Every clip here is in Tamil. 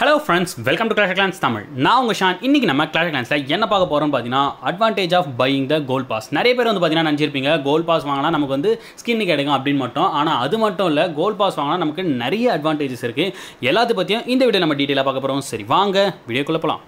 hello friends welcome to Clash Clans Tamil நான் உங்கள் ஷான் இன்றைக்கி நம்ம கிளாஷ் கிளான்ஸில் என்ன பார்க்க போகிறோம்னு பார்த்தீங்கன்னா advantage of buying the gold pass நிறைய பேர் வந்து பார்த்தீங்கன்னா நினச்சிருப்பீங்க கோல் பாஸ் வாங்கினா நமக்கு வந்து ஸ்கின் கிடைக்கும் அப்படின்னு மட்டும் ஆனால் அது மட்டும் இல்லை கோல் பாஸ் வாங்கினா நமக்கு நிறைய அட்வான்டேஜஸ் இருக்குது எல்லாத்த பற்றியும் இந்த வீடியோ நம்ம டீட்டெயிலாக பார்க்க போகிறோம் சரி வாங்க வீடியோக்குள்ளே போகலாம்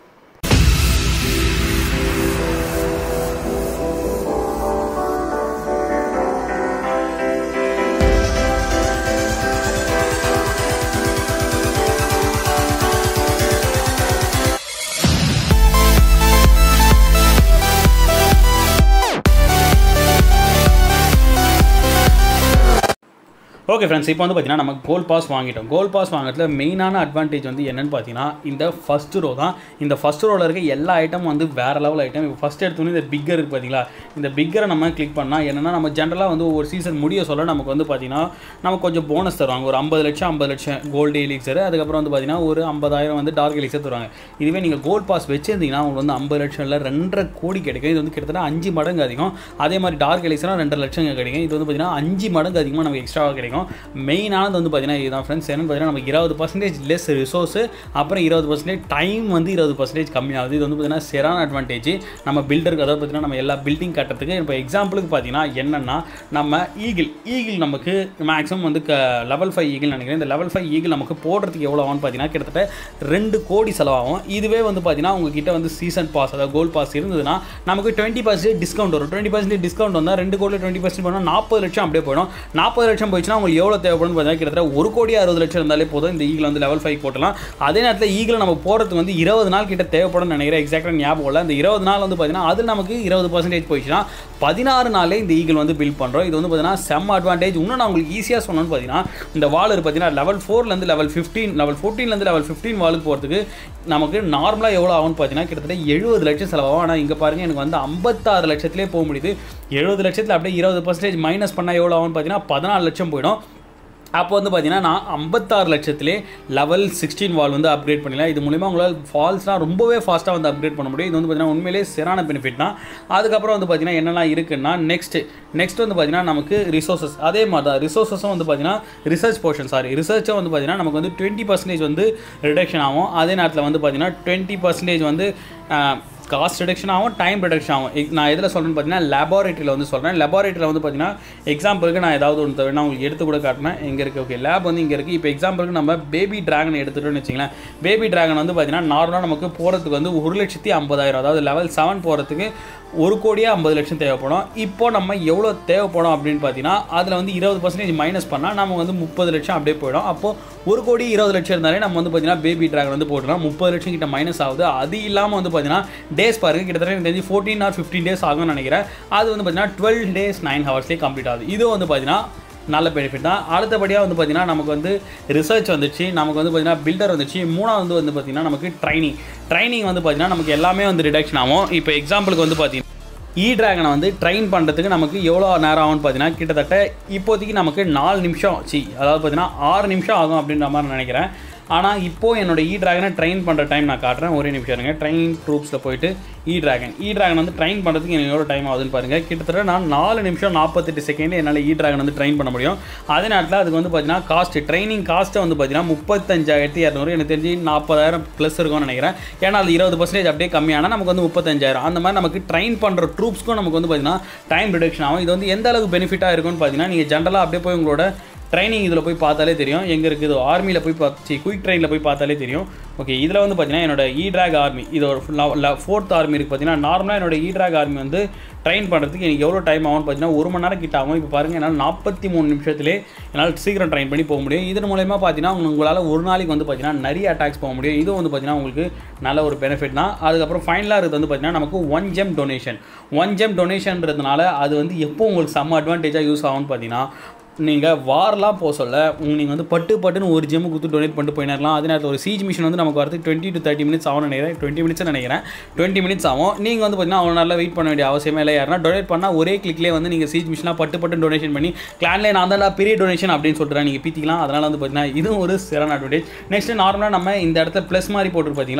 ஓகே ஃப்ரெண்ட்ஸ் இப்போ வந்து பார்த்தீங்கன்னா நம்ம கோல் பாஸ் வாங்கிட்டோம் கோல் பாஸ் வாங்குறதுல மெயினான அட்வான்டேஜ் வந்து என்னென்னு பார்த்தீங்கன்னா இந்த ஃபஸ்ட் ரோ தான் இந்த ஃபஸ்ட் ரோவில் இருக்க எல்லா ஐட்டமும் வந்து வேறு லெவல் ஐட்டம் இப்போ ஃபஸ்ட் எடுத்தோன்னே இந்த பிக்கர் இருக்குது பார்த்தீங்களா இந்த பிக்கரை நம்ம கிளிக் பண்ணால் என்னென்னா நம்ம ஜென்ரலாக வந்து ஒரு சீசன் முடிய சொல்ல நமக்கு வந்து பார்த்தீங்கன்னா நமக்கு கொஞ்சம் போனஸ் தருவாங்க ஒரு ஐம்பது லட்சம் ஐம்பது லட்சம் கோல்டு எலிக்சர் அதுக்கப்புறம் வந்து பார்த்தீங்கன்னா ஒரு ஐம்பதாயிரம் வந்து டார்க் எலிக்சர் தருவாங்க இதுவே நீங்கள் கோல்ட் பாஸ் வச்சிருந்தீங்கன்னா உங்களுக்கு வந்து ஐம்பது லட்சம் இல்லை ரெண்டரை கோடி கிடைக்கும் இது வந்து கிட்டத்தட்ட அஞ்சு மடங்கு அதிகம் அதே மாதிரி டார்க் எலிக்சராக ரெண்டரை லட்சம் கிடைக்கும் இது வந்து பார்த்தீங்கன்னா அஞ்சு மடங்கு அதிகமாக நமக்கு எக்ஸ்ட்ராவாக கிடைக்கும் மெயினானது வந்து பார்த்தீங்கன்னா இதுதான் ஃப்ரெண்ட்ஸ் என்னன்னு பார்த்தீங்கன்னா நமக்கு இருபது பர்சன்டேஜ் லெஸ் ரிசோர்ஸு அப்புறம் இருபது பர்சன்டேஜ் டைம் வந்து இருபது பர்சன்டேஜ் கம்மியாகுது இது வந்து பார்த்தீங்கன்னா செரான அட்வான்டேஜ் நம்ம பில்டருக்கு அதாவது பார்த்தீங்கன்னா நம்ம எல்லா பில்டிங் கட்டுறதுக்கு இப்போ எக்ஸாம்பிளுக்கு பார்த்தீங்கன்னா என்னென்னா நம்ம ஈகிள் ஈகிள் நமக்கு மேக்ஸிமம் வந்து லெவல் ஃபைவ் ஈகிள் நினைக்கிறேன் இந்த லெவல் ஃபைவ் ஈகிள் நமக்கு போடுறதுக்கு எவ்வளோ ஆகும்னு பார்த்தீங்கன்னா கிட்டத்தட்ட ரெண்டு கோடி செலவாகும் இதுவே வந்து பார்த்தீங்கன்னா உங்ககிட்ட வந்து சீசன் பாஸ் அதாவது கோல்ட் பாஸ் இருந்ததுன்னா நமக்கு டுவெண்ட்டி பர்சன்டேஜ் டிஸ்கவுண்ட் வரும் டுவெண்ட்டி பர்சன்டேஜ் டிஸ்கவுண்ட் வந்தால் ரெண்டு கோடி டுவெண்ட்டி பர்சன்ட் போனால் நாற்பது லட்சம் அப்படியே போயிடும் நாற்பது லட்சம் போயிடுச்சுன்னா உங்களுக்கு எவ்வளோ தேவைப்படும் பார்த்தீங்கன்னா கிட்டத்தட்ட ஒரு கோடி அறுபது லட்சம் இருந்தாலே போதும் இந்த ஈகிள் வந்து லெவல் ஃபைவ் போட்டலாம் அதே நேரத்தில் ஈகிள் நம்ம போகிறதுக்கு வந்து இருபது நாள் கிட்ட தேவைப்படும் நினைக்கிறேன் எக்ஸாக்டாக ஞாபகம் இல்லை இந்த இருபது நாள் வந்து பார்த்தீங்கன்னா அது நமக்கு இருபது பர்சன்டேஜ் போயிடுச்சுன்னா பதினாறு நாளே இந்த ஈகிள் வந்து பில்ட் பண்ணுறோம் இது வந்து பார்த்தீங்கன்னா செம் அட்வான்டேஜ் இன்னும் நான் உங்களுக்கு ஈஸியாக சொன்னேன்னு பார்த்தீங்கன்னா இந்த வால் இருக்கு பார்த்தீங்கன்னா லெவல் ஃபோர்லேருந்து லெவல் ஃபிஃப்டீன் லெவல் ஃபோர்டீன்லேருந்து லெவல் ஃபிஃப்டீன் வாலுக்கு போகிறதுக்கு நமக்கு நார்மலாக எவ்வளோ ஆகும்னு பார்த்தீங்கன்னா கிட்டத்தட்ட எழுபது லட்சம் செலவாகும் ஆனால் இங்கே பாருங்கள் எனக்கு வந்து ஐம்பத்தாறு லட்சத்துலேயே போக முடியுது எழுபது லட்சத்தில் அப்படியே இருபது பர்சன்டேஜ் மைனஸ் பண்ணால் எவ்வளோ ஆகும்னு பார்த்தீங்கன்னா பதினாலு லட்சம் போயிடும் அப்போ வந்து பார்த்தீங்கன்னா நான் ஐம்பத்தாறு லட்சத்திலே லெவல் சிக்ஸ்டீன் வால் வந்து அப்கிரேட் பண்ணிடலாம் இது மூலிமா உங்களால் ஃபால்ஸ்லாம் ரொம்பவே ஃபாஸ்ட்டாக வந்து அப்கிரேட் பண்ண முடியும் இது வந்து பார்த்தீங்கன்னா உண்மையிலே சிறான பெனிஃபிட் தான் அதுக்கப்புறம் வந்து பார்த்தீங்கன்னா என்னெல்லாம் இருக்குன்னா நெக்ஸ்ட் நெக்ஸ்ட் வந்து பார்த்தீங்கன்னா நமக்கு ரிசோர்ஸஸ் அதே மாதிரி தான் ரிசோர்ஸஸும் வந்து பார்த்தீங்கன்னா ரிசர்ச் போர்ஷன் சாரி ரிசர்ச்சும் வந்து பார்த்தீங்கன்னா நமக்கு வந்து டுவெண்ட்டி பர்சன்டேஜ் வந்து ரிடக்ஷன் ஆகும் அதே நேரத்தில் வந்து பார்த்தீங்கன்னா டுவெண்ட்டி பர்சன்டேஜ் வந்து காஸ்ட் ரிடக்ஷன் ஆகும் டைம் ரிடக்ஷன் ஆகும் நான் எதில் சொல்கிறேன்னு பார்த்தீங்கன்னா லெபார்ட்டரியில் வந்து சொல்கிறேன் லெபார்ட்டரியில் வந்து பார்த்தீங்கன்னா எக்ஸாம்பிளுக்கு நான் ஏதாவது ஒன்று தவிர நான் உங்களுக்கு எடுத்து கூட காட்டினேன் இங்கே இருக்குது ஓகே லேப் வந்து இங்கே இருக்குது இப்போ எக்ஸாம்பிளுக்கு நம்ம பேபி ட்ராகன் எடுத்துகிட்டோம்னு வச்சிங்களேன் பேபி ட்ராகன் வந்து பார்த்தீங்கன்னா நார்மலாக நமக்கு போகிறதுக்கு வந்து ஒரு லட்சத்தி ஐம்பதாயிரம் அதாவது லெவல் செவன் போகிறதுக்கு ஒரு கோடியே ஐம்பது லட்சம் தேவைப்படும் இப்போ நம்ம எவ்வளோ தேவைப்படும் அப்படின்னு பார்த்தீங்கன்னா அதில் வந்து இருபது பர்சன்டேஜ் மைனஸ் பண்ணால் நம்ம வந்து முப்பது லட்சம் அப்படியே போயிடும் அப்போது ஒரு கோடி இருபது லட்சம் இருந்தாலே நம்ம வந்து பார்த்தீங்கன்னா பேபி ட்ராகன் வந்து போட்டுக்கலாம் முப்பது லட்சம் கிட்ட மைனஸ் ஆகுது அது இல்லாமல் வந்து பார்த்தீங்கன்னா டேஸ் பாருங்க கிட்டத்தட்ட எனக்கு தெரிஞ்சு ஃபோர்டீன் ஆர் ஃபிஃப்டீன் டேஸ் ஆகும்னு நினைக்கிறேன் அது வந்து பார்த்தீங்கன்னா டுவெல் டேஸ் நைன் ஹவர்ஸ்லேயே கம்ப்ளீட் ஆகுது இது வந்து பார்த்தீங்கன்னா நல்ல பெனிஃபிட் தான் அடுத்தபடியாக வந்து பார்த்திங்கன்னா நமக்கு வந்து ரிசர்ச் வந்துச்சு நமக்கு வந்து பார்த்திங்கன்னா பில்டர் வந்துச்சு மூணாவது வந்து பார்த்திங்கன்னா நமக்கு ட்ரைனிங் ட்ரைனிங் வந்து பார்த்திங்கன்னா நமக்கு எல்லாமே வந்து ரிடக்ஷன் ஆகும் இப்போ எக்ஸாம்பிளுக்கு வந்து பார்த்திங்கன்னா இ ட்ராகனை வந்து ட்ரெயின் பண்ணுறதுக்கு நமக்கு எவ்வளோ நேரம் ஆகும்னு பார்த்தீங்கன்னா கிட்டத்தட்ட இப்போதைக்கு நமக்கு நாலு நிமிஷம் சி அதாவது பார்த்தீங்கன்னா ஆறு நிமிஷம் ஆகும் அப்படின்ற மாதிரி நான் நினைக்கிறேன் ஆனால் இப்போது என்னோட இ ட்ராகனை ட்ரெயின் பண்ணுற டைம் நான் காட்டுறேன் ஒரே நிமிஷம் இருங்க ட்ரெயின் ட்ரூப்ஸில் போயிட்டு இ ட்ராகன் இ ட்ராகன் வந்து ட்ரெயின் பண்ணுறதுக்கு எனக்கு எவ்வளோ டைம் ஆகுதுன்னு பாருங்கள் கிட்டத்தட்ட நான் நாலு நிமிஷம் நாற்பத்தெட்டு செகண்ட் என்னால் இ ட்ராகன் வந்து ட்ரெயின் பண்ண முடியும் அதே நேரத்தில் அதுக்கு வந்து பார்த்தீங்கன்னா காஸ்ட் ட்ரைனிங் காஸ்ட்டை வந்து பார்த்தீங்கன்னா முப்பத்தஞ்சாயிரத்தி இரநூறு எனக்கு தெரிஞ்சு நாற்பதாயிரம் ப்ளஸ் இருக்கும்னு நினைக்கிறேன் ஏன்னா அது இருபது பர்சன்டேஜ் அப்படியே கம்மியானால் நமக்கு வந்து முப்பத்தஞ்சாயிரம் அந்த மாதிரி நமக்கு ட்ரெயின் பண்ணுற ட்ரூப்ஸ்க்கும் நமக்கு வந்து பார்த்தீங்கன்னா டைம் ரிடக்ஷன் ஆகும் இது வந்து எந்த அளவுக்கு பெனிஃபிட்டாக இருக்கும்னு பார்த்தீங்கன்னா நீங்கள் ஜென்ரலாக அப்படியே போய் உங்களோட ட்ரைனிங் இதில் போய் பார்த்தாலே தெரியும் எங்கே இருக்குது ஆர்மியில் போய் பார்த்து குயிக் ட்ரெயினில் போய் பார்த்தாலே தெரியும் ஓகே இதில் வந்து பார்த்தீங்கன்னா என்னோட இ ட்ராக் ஆர்மி இது ஒரு ஃபோர்த் ஆர்மி இருக்குது பார்த்தீங்கன்னா நார்மலாக என்னோட இ ட்ராக் ஆர்மி வந்து ட்ரெயின் பண்ணுறதுக்கு எனக்கு எவ்வளோ டைம் ஆகும்னு பார்த்தீங்கன்னா ஒரு மணி நேரம் கிட்ட ஆகும் இப்போ பாருங்கள் என்னால் நாற்பத்தி மூணு நிமிஷத்துலேயே என்னால் சீக்கிரம் ட்ரெயின் பண்ணி போக முடியும் இதன் மூலயமா பார்த்தீங்கன்னா உங்களால் ஒரு நாளைக்கு வந்து பார்த்தீங்கன்னா நிறைய அட்டாக்ஸ் போக முடியும் இதுவும் வந்து பார்த்தீங்கன்னா உங்களுக்கு நல்ல ஒரு பெனிஃபிட் தான் அதுக்கப்புறம் ஃபைனலாக இருக்கிறது வந்து பார்த்தீங்கன்னா நமக்கு one gem donation one gem டொனேஷன்றதுனால அது வந்து எப்போ உங்களுக்கு செம்ம அட்வான்டேஜாக யூஸ் ஆகும்னு பார்த்தீங்கன்னா நீங்கள் வார்லாம் போக சொல்ல நீங்கள் வந்து பட்டு பட்டுன்னு ஒரு ஜிம்மு கொடுத்து டொனேட் பண்ணிட்டு போயிடலாம் அதே நேரத்தில் ஒரு சீஜ் மிஷின் வந்து நமக்கு வரதுக்கு டுவெண்ட்டி டு தேர்ட்டி மினிட்ஸ் ஆகும் நினைக்கிறேன் டுவெண்ட்டி மினிட்ஸ் நினைக்கிறேன் டுவெண்ட்டி மினிட்ஸ் ஆகும் நீங்கள் வந்து பார்த்தீங்கன்னா அவ்வளோ நல்லா வெயிட் பண்ண வேண்டிய அவசியமே இல்லை யாருன்னா டொனேட் பண்ணால் ஒரே கிளிக்லேயே வந்து நீங்கள் சீஜ் மிஷினாக பட்டு பட்டு டொனேஷன் பண்ணி கிளான்லேயே நான் தான் பெரிய டொனேஷன் அப்படின்னு சொல்கிறேன் நீங்கள் பீத்திக்கலாம் அதனால் வந்து பார்த்தீங்கன்னா இதுவும் ஒரு சிறந்த அட்வான்டேஜ் நெக்ஸ்ட்டு நார்மலாக நம்ம இந்த இடத்துல ப்ளஸ் மாதிரி போட்டு பார்த்தீங்களா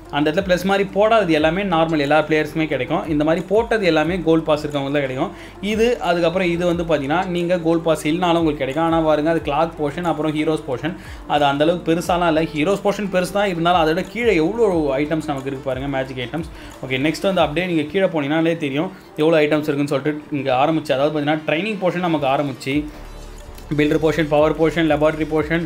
அந்த இடத்துல ப்ளஸ் மாதிரி போடாதது எல்லாமே நார்மல் எல்லா பிளேயர்ஸுமே கிடைக்கும் இந்த மாதிரி போட்டது எல்லாமே கோல் பாஸ் இருக்கவங்க தான் கிடைக்கும் இது அதுக்கப்புறம் இது வந்து பார்த்தீங்கன்னா நீங்கள் கோல் பாஸ் இல்லைனாலும் உங்களுக்கு கிடைக்கும் ஆனால் பாருங்க அது கிளாக் போர்ஷன் அப்புறம் ஹீரோஸ் போர்ஷன் அது அந்தளவுக்கு பெருசாலாம் இல்லை ஹீரோஸ் போர்ஷன் பெருசு தான் இருந்தாலும் அதோட கீழே எவ்வளோ ஐட்டம்ஸ் நமக்கு இருக்கு பாருங்கள் மேஜிக் ஐட்டம்ஸ் ஓகே நெக்ஸ்ட் வந்து அப்படியே நீங்கள் கீழே போனீங்கனாலே தெரியும் எவ்வளோ ஐட்டம்ஸ் இருக்குன்னு சொல்லிட்டு இங்கே ஆரம்பிச்சு அதாவது பார்த்தீங்கன்னா ட்ரைனிங் போர்ஷன் நமக்கு ஆரம்பிச்சு builder portion power portion laboratory portion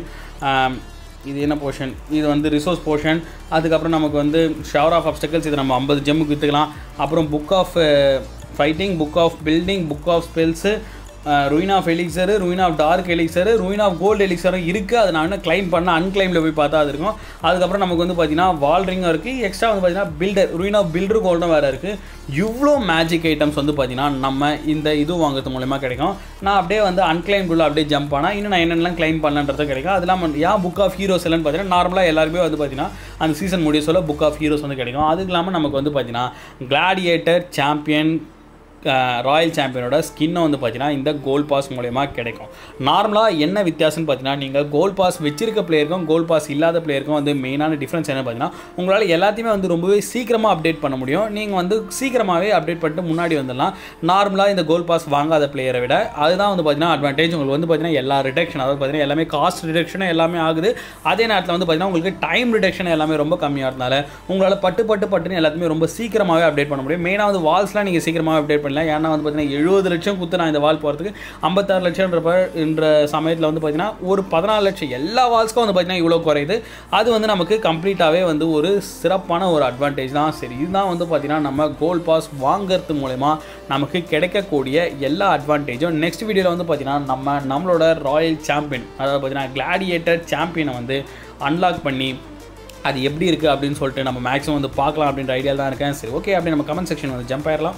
இது என்ன போர்ஷன் இது வந்து ரிசோர்ஸ் போர்ஷன் அதுக்கப்புறம் நமக்கு வந்து ஷவர் ஆஃப் அப்டக்கல்ஸ் இது நம்ம ஐம்பது ஜெம்முக்கு விற்றுக்கலாம் அப்புறம் book of fighting book of building book of spells rune of elixir rune of dark elixir rune of gold எலிக்சரும் இருக்குது அதை நான் இன்னும் கிளைம் பண்ண அன்கிளைமில் போய் பார்த்தா அது இருக்கும் அதுக்கப்புறம் நமக்கு வந்து பார்த்தீங்கன்னா வால் ரிங்கும் இருக்குது எக்ஸ்ட்ரா வந்து பார்த்தீங்கன்னா பில்டர் ருயின் ஆஃப் பில்டர் கோல்டும் வேறு இருக்குது இவ்வளோ மேஜிக் ஐட்டம்ஸ் வந்து பார்த்தீங்கன்னா நம்ம இந்த இது வாங்குறது மூலயமா கிடைக்கும் நான் அப்படியே வந்து அன்கிளைம்குள்ளே அப்படியே ஜம்ப் ஆனால் இன்னும் நான் என்னென்னலாம் கிளைம் பண்ணலன்றது கிடைக்கும் அது இல்லாமல் ஏன் புக் ஆஃப் ஹீரோஸ் இல்லைன்னு பார்த்தீங்கன்னா நார்மலாக எல்லாருமே வந்து பார்த்தீங்கன்னா அந்த சீசன் முடிய சொல்ல புக் ஆஃப் ஹீரோஸ் வந்து கிடைக்கும் அதுக்கு இல்லாமல் நமக்கு வந்து பார்த்தீங்கன்னா கிளாடியேட்டர் சாம்பியன் ராயல் சாம்பியனோட ஸ்கின்னை வந்து பார்த்தீங்கன்னா இந்த கோல் பாஸ் மூலயமா கிடைக்கும் நார்மலாக என்ன வித்தியாசம்னு பார்த்தீங்கன்னா நீங்கள் கோல் பாஸ் வச்சிருக்க பிளேயருக்கும் கோல் பாஸ் இல்லாத பிளேயருக்கும் வந்து மெயினான டிஃப்ரென்ஸ் என்ன பார்த்தீங்கன்னா உங்களால் எல்லாத்தையுமே வந்து ரொம்பவே சீக்கிரமாக அப்டேட் பண்ண முடியும் நீங்கள் வந்து சீக்கிரமாகவே அப்டேட் பண்ணிட்டு முன்னாடி வந்துடலாம் நார்மலாக இந்த கோல் பாஸ் வாங்காத பிளேயரை விட அதுதான் வந்து பார்த்தீங்கன்னா அட்வான்டேஜ் உங்களுக்கு வந்து பார்த்தீங்கன்னா எல்லா ரிடக்ஷன் அதாவது பார்த்தீங்கன்னா எல்லாமே காஸ்ட் ரிடக்ஷனும் எல்லாமே ஆகுது அதே நேரத்தில் வந்து பார்த்தீங்கன்னா உங்களுக்கு டைம் ரிடக்ஷன் எல்லாமே ரொம்ப கம்மியாக இருந்தால உங்களால் பட்டு பட்டு பட்டுன்னு எல்லாத்தையுமே ரொம்ப சீக்கிரமாகவே அப்டேட் பண்ண முடியும் மெயினாக வந்து வால்ஸ்லாம் நீங்கள் சீக்கிரமாக அப்டேட் பண்ணலாம் ஏன்னா வந்து பார்த்தீங்கன்னா எழுபது லட்சம் குத்து நான் இந்த வால் போகிறதுக்கு ஐம்பத்தாறு லட்சம்ன்றப்ப என்ற சமயத்தில் வந்து பார்த்தீங்கன்னா ஒரு பதினாலு லட்சம் எல்லா வால்ஸ்க்கும் வந்து பார்த்தீங்கன்னா இவ்வளோ குறையுது அது வந்து நமக்கு கம்ப்ளீட்டாகவே வந்து ஒரு சிறப்பான ஒரு அட்வான்டேஜ் தான் சரி இதுதான் வந்து பார்த்தீங்கன்னா நம்ம கோல் பாஸ் வாங்குறது மூலயமா நமக்கு கிடைக்கக்கூடிய எல்லா அட்வான்டேஜும் நெக்ஸ்ட் வீடியோவில் வந்து பார்த்தீங்கன்னா நம்ம நம்மளோட ராயல் சாம்பியன் அதாவது பார்த்தீங்கன்னா கிளாடியேட்டர் சாம்பியனை வந்து அன்லாக் பண்ணி அது எப்படி இருக்குது அப்படின்னு சொல்லிட்டு நம்ம மேக்ஸிமம் வந்து பார்க்கலாம் அப்படின்ற ஐடியா தான் இருக்கேன் சரி ஓகே அப்படி நம்ம கமெண்ட் செக்ஷன் வந்து ஜம்ப் ஆயிடலாம்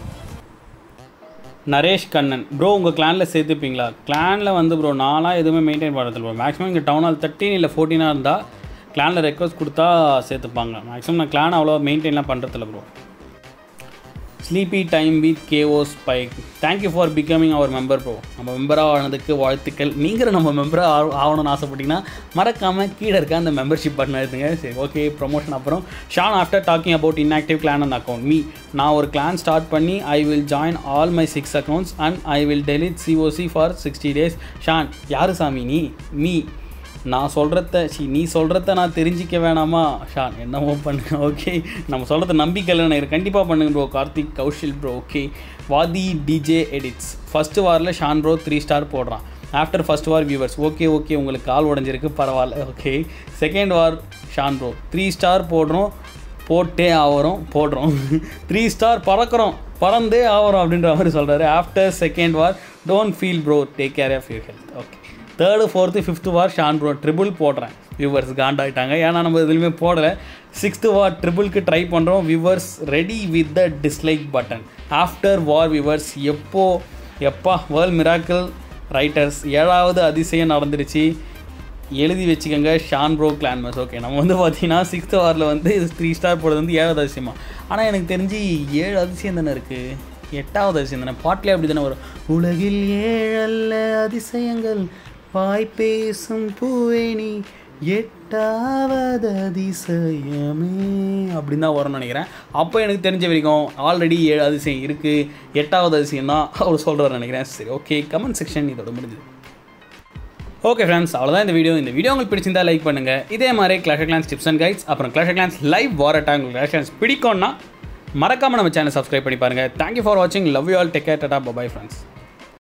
நரேஷ் கண்ணன் ப்ரோ உங்கள் கிளானில் சேர்த்துப்பீங்களா கிளானில் வந்து ப்ரோ நானாக எதுவுமே மெயின்டைன் பண்ணுறதில்ல ப்ரோ மேக்ஸிமம் இங்கே டவுன் ஹால் தேர்ட்டின் இல்லை ஃபோர்டீனாக இருந்தால் கிளானில் ரெக்வஸ்ட் கொடுத்தா சேர்த்துப்பாங்க மேக்ஸிமம் நான் கிளான் அவ்வளோ மெயின்டைன்லாம் பண்ணுறதில்ல bro sleepy time with KO spike thank you for becoming our member bro நம்ம மெம்பராக ஆனதுக்கு வாழ்த்துக்கள் நீங்கள் நம்ம மெம்பராக ஆகணும்னு ஆசைப்பட்டீங்கன்னா மறக்காமல் கீழே இருக்க அந்த மெம்பர்ஷிப் பட்டன் எடுத்துங்க சரி ஓகே ப்ரொமோஷன் அப்புறம் Shaan after talking about inactive clan and account me நான் ஒரு கிளான் ஸ்டார்ட் பண்ணி I will join all my six accounts and I will delete COC for sixty days Shaan யார் சாமி நீ மீ நான் சொல்கிறத சி நீ சொல்கிறத நான் தெரிஞ்சிக்க வேணாமா ஷான் என்னமோ பண்ணுங்க ஓகே நம்ம சொல்கிறத நம்பிக்கை இல்லை எனக்கு கண்டிப்பாக பண்ணுங்க bro Karthik Kaushil bro okay வாதி டிஜே எடிட்ஸ் ஃபஸ்ட்டு வாரில் ஷான் ப்ரோ த்ரீ ஸ்டார் போடுறான் after first war viewers okay okay உங்களுக்கு கால் உடஞ்சிருக்கு பரவாயில்ல okay second war Shaan bro three star போடுறோம் போட்டே ஆகிறோம் போடுறோம் த்ரீ ஸ்டார் பறக்கிறோம் பறந்தே ஆகிறோம் அப்படின்ற மாதிரி சொல்கிறாரு after second war don't feel bro take care of your health okay third fourth fifth war Shaan bro triple போடுறேன் வியூவர்ஸ் காண்டாயிட்டாங்க ஏன்னா நம்ம எதுலையுமே போடலை சிக்ஸ்த்து வார் ட்ரிபிள்க்கு ட்ரை பண்ணுறோம் viewers ready with the dislike button after war viewers எப்போ எப்பா வேர்ல்ட் மிராக்கிள் ரைட்டர்ஸ் ஏழாவது அதிசயம் நடந்துருச்சு எழுதி வச்சுக்கோங்க ஷான் ப்ரோ கிளான்மஸ் ஓகே நம்ம வந்து பார்த்தீங்கன்னா சிக்ஸ்த் வாரில் வந்து த்ரீ ஸ்டார் போடுறது வந்து ஏழாவது அதிசயமா ஆனால் எனக்கு தெரிஞ்சு ஏழு அதிசயம் தானே இருக்குது எட்டாவது அதிசயம் தானே பாட்டிலே அப்படி தானே வரும் உலகில் ஏழல்ல அதிசயங்கள் வாய் பேசும் பூவேணி எட்டாவது அதிசயமே அப்படின்னு தான் வரும்னு நினைக்கிறேன் அப்போ எனக்கு தெரிஞ்ச வரைக்கும் ஆல்ரெடி ஏழு அதிசயம் இருக்குது எட்டாவது அதிசயம் தான் அவர் சொல்கிறார் நினைக்கிறேன் சரி ஓகே கமெண்ட் செக்ஷன் இதோட முடிஞ்சுது ஓகே ஃப்ரெண்ட்ஸ் அவ்வளோதான் இந்த வீடியோ இந்த வீடியோ உங்களுக்கு பிடிச்சிருந்தா லைக் பண்ணுங்கள் இதே மாதிரி Clash Clans tips and guides அப்புறம் கிளாஷ் கிளான்ஸ் லைவ் வாரட்டா உங்களுக்கு கிளாஷ் கிளான்ஸ் பிடிக்கும்னா மறக்காமல் நம்ம சேனல் சப்ஸ்கிரைப் பண்ணி பாருங்கள் தேங்க்யூ ஃபார் வாட்சிங் love you all take care tata bye bye friends